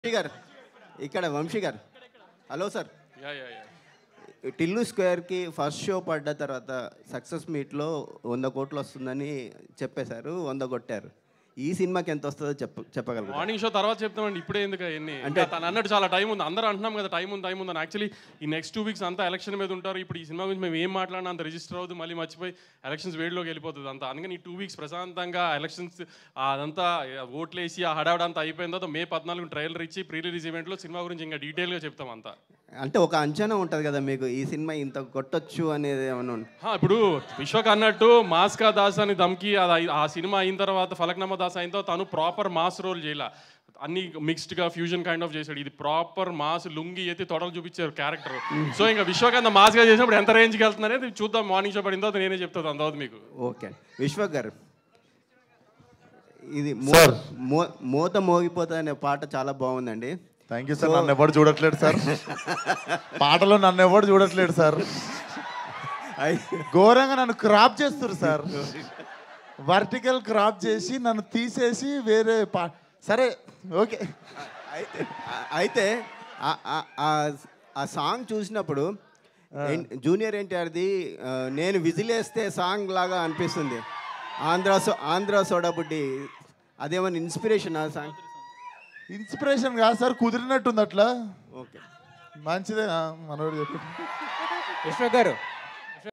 వంశీ గారు ఇక్కడ వంశీ గారు hello sir yeah yeah yeah Tillu స్క్వేర్కి ఫస్ట్ షో పడ్డ తర్వాత సక్సెస్ మీట్లో వంద కోట్లు వస్తుందని చెప్పేశారు వంద కొట్టారు ఈ సినిమాకి ఎంత వస్తుందో చెప్ప చెప్పగలరు మార్నింగ్ షో తర్వాత చెప్తామండి ఇప్పుడే ఎందుకు అవన్నీ అంటే తను అన్నట్టు చాలా టైం ఉంది అందరూ అంటున్నాం కదా టైం ఉంది టైం ఉంది యాక్చువల్లీ ఈ నెక్స్ట్ టూ వీక్స్ అంతా ఎలక్షన్ మీద ఉంటారు ఇప్పుడు ఈ సినిమా గురించి మేము ఏం మాట్లాడినా అంత రిజిస్టర్ అవుతుంది మళ్ళీ మర్చిపోయి ఎలక్షన్స్ వేడిలోకి వెళ్ళిపోతుంది అంతా అందుకని ఈ టూ వీక్స్ ప్రశాంతంగా ఎలక్షన్స్ అదంతా ఓట్లేసి ఆ హడావిడ అంతా అయిపోయిన తర్వాత మే పద్నాలుగు ట్రైలర్ ఇచ్చి ప్రీ రిలీజ్ ఈవెంట్లో సినిమా గురించి ఇంకా డీటెయిల్గా చెప్తాం అంతా అంటే ఒక అంచనా ఉంటుంది కదా మీకు ఈ సినిమా ఇంత కొట్టొచ్చు అనేది ఏమైనా ఉందా? హా, ఇప్పుడు విశ్వక్ అన్నట్టు మాస్కా దాస్ అని దమ్కి అది అయి- ఆ సినిమా అయిన తర్వాత ఫలక్నామా దాస్ అయిన తర్వాత తను ప్రాపర్ మాస్ రోల్ చేయాల అన్ని మిక్స్డ్ గా ఫ్యూజన్ కైండ్ ఆఫ్ చేశాడు ఇది ప్రాపర్ మాస్ లుంగి ఎత్తి తొడలు చూపించారు క్యారెక్టర్ సో ఇంకా విశ్వకాంత్ మాస్ గా చేసినప్పుడు ఎంత రేంజ్కి వెళ్తుంది అనేది చూద్దాం మార్నింగ్ షో పడిన తర్వాత నేనే చెప్తాను అంత మీకు ఓకే విశ్వక్ గారు ఇది మో మో- మోత మోగిపోతా అనే పాట చాలా బాగుందండి థ్యాంక్ యూ సార్ నన్ను ఎవరు చూడట్లేదు సార్ పాటలో నన్ను ఎవరు చూడట్లేదు సార్ అయి- ఘోరంగా నన్ను క్రాప్ చేస్తారు సార్ వర్టికల్ క్రాప్ చేసి నన్ను తీసేసి వేరే పా సరే ఓకే అయితే అయితే ఆ- ఆ- ఆ- ఆ సాంగ్ చూసినప్పుడు ఎన్- జూనియర్ ఎన్టీఆర్ది ఆ, నేను విజిలేస్తే సాంగ్ లాగా అనిపిస్తుంది ఆంధ్ర సో ఆంధ్ర సోడా బుడ్డి అదేమన్నా ఇన్స్పిరేషన్ ఆ సాంగ్ ఇన్స్పిరేషన్ కాదు సార్ కుదిరినట్టుంది అట్లా ఓకే మంచిదే ఆ, మనోడు చెప్పి విశ్వ గారు